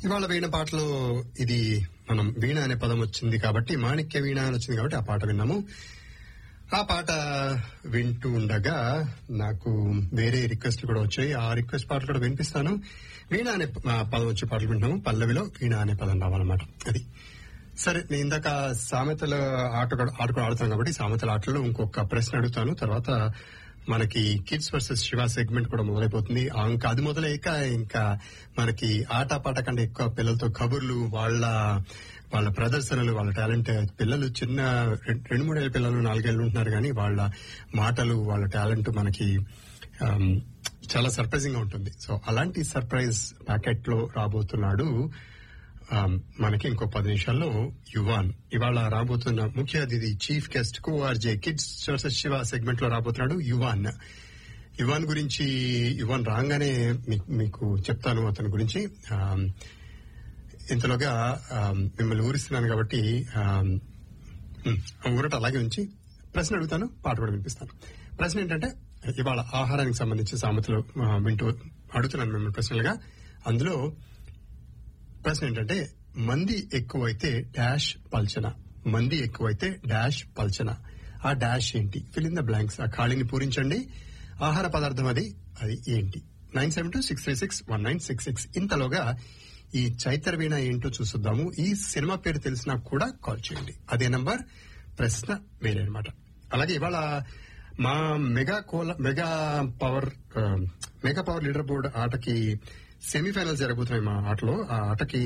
ఇవాళ వీణ పాటలో ఇది మనం వీణ అనే పదం వచ్చింది కాబట్టి మాణిక్య వీణ అని వచ్చింది కాబట్టి ఆ పాట విన్నాము ఆ పాట వింటూ ఉండగా నాకు వేరే రిక్వెస్ట్లు కూడా వచ్చాయి ఆ రిక్వెస్ట్ పాటలు కూడా వినిపిస్తాను వీణ అనే ఆ, పదం వచ్చే పాటలు వింటున్నాము పల్లవిలో వీణ అనే పదం రావాలన్నమాట అది సరే నేను ఇందాక సామెతల ఆట కూడా ఆట కూడా ఆడుతాను కాబట్టి సామెతల ఆటలో ఇంకొక ప్రశ్న అడుగుతాను తర్వాత మనకి కిడ్స్ వర్సెస్ శివ సెగ్మెంట్ కూడా మొదలైపోతుంది ఆ, ఇంకా అది మొదలయ్యాక ఇంకా మనకి ఆట పాట కంటే ఎక్కువ పిల్లలతో కబుర్లు వాళ్ళ వాళ్ళ ప్రదర్శనలు వాళ్ళ టాలెంట్ పిల్లలు చిన్న రెం- రెండు మూడేళ్ళ పిల్లలు నాలుగేళ్లు ఉంటున్నారు కానీ వాళ్ళ మాటలు వాళ్ళ టాలెంట్ మనకి ఆమ్, చాలా సర్ప్రైజింగ్ గా ఉంటుంది సో అలాంటి సర్ప్రైజ్ ప్యాకెట్ లో రాబోతున్నాడు ఆమ్, మనకి ఇంకో పది నిమిషాల్లో యువాన్ ఇవాళ రాబోతున్న ముఖ్య అతిథి chief guest co RJ kids versus Shiva segment లో రాబోతున్నాడు యువాన్ యువాన్ గురించి యువాన్ రాగానే మీ- మీకు చెప్తాను అతని గురించి ఆమ్, ఇంతలోగా ఆమ్, మిమ్మల్ని ఊరిస్తున్నాను కాబట్టి ఆమ్, ఉమ్, ఆ ఊరట అలాగే ఉంచి ప్రశ్న అడుగుతాను పాట కూడా వినిపిస్తాను ప్రశ్న ఏంటంటే ఇవాళ ఆహారానికి సంబంధించిన సామెతలు ఆ, వింటూ అడుగుతున్నాను మిమ్మల్ని ప్రశ్నలుగా అందులో ప్రశ్న ఏంటంటే మంది ఎక్కువైతే డాష్ పల్చన మంది ఎక్కువైతే డాష్ పల్చన ఆ డాష్ ఏంటి ఫిల్ ఇన్ ద బ్లాంక్స్ ఆ ఖాళీని పూరించండి ఆహార పదార్థం అది అది ఏంటి nine seven two six three six one nine six six ఇంతలోగా ఈ చైతర్ వీణ ఏంటో చూసుద్దాము ఈ సినిమా పేరు తెలిసినా కూడా కాల్ చేయండి అదే నంబర్ ప్రశ్న వేరే అనమాట అలాగే ఇవాళ మా మెగా కోల మెగా పవర్ ఆ, మెగా పవర్ లీడర్ బోర్డ్ ఆటకి సెమీఫైనల్స్ జరగబోతున్నాయి మా ఆటలో ఆ ఆటకి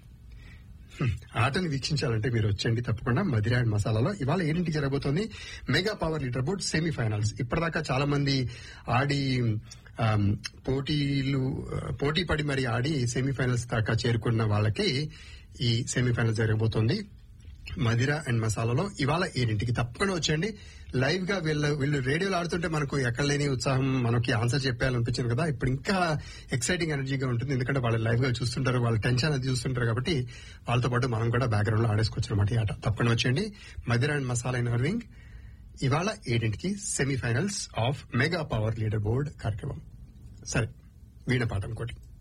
హ్మ్, ఆటని వీక్షించాలంటే మీరు వచ్చండి తప్పకుండా మదిరా అండ్ మసాలాలో ఇవాళ ఏంటికి జరగబోతోంది mega power leader board semifinals ఇప్పటిదాకా చాలా మంది ఆడి ఆమ్, పోటీలు ఆ, పోటీ పడి మరి ఆడి సెమీఫైనల్స్ దాకా చేరుకున్న వాళ్ళకి ఈ సెమీఫైనల్స్ జరగబోతోంది మదిరా అండ్ మసాలాలో ఇవాళ ఏడింటికి తప్పకుండా వచ్చేయండి లైవ్ గా వీళ్ళు వీళ్ళు రేడియోలో ఆడుతుంటే మనకు ఎక్కడ లేని ఉత్సాహం మనకి ఆన్సర్ చెప్పాలనిపించింది కదా ఇప్పుడు ఇంకా ఎక్సైటింగ్ ఎనర్జీగా ఉంటుంది ఎందుకంటే వాళ్ళు లైవ్ గా చూస్తుంటారు వాళ్ళ టెన్షన్ అది చూస్తుంటారు కాబట్టి వాళ్ళతో పాటు మనం కూడా బ్యాక్గ్రౌండ్ లో ఆడేసుకోవచ్చు అనమాట ఈ ఆట తప్పకుండా వచ్చేయండి Madira and masala in Irving ఇవాళ ఏడింటికి semifinals of mega power leader board కార్యక్రమం సరే వీణ పాట ఇంకోటి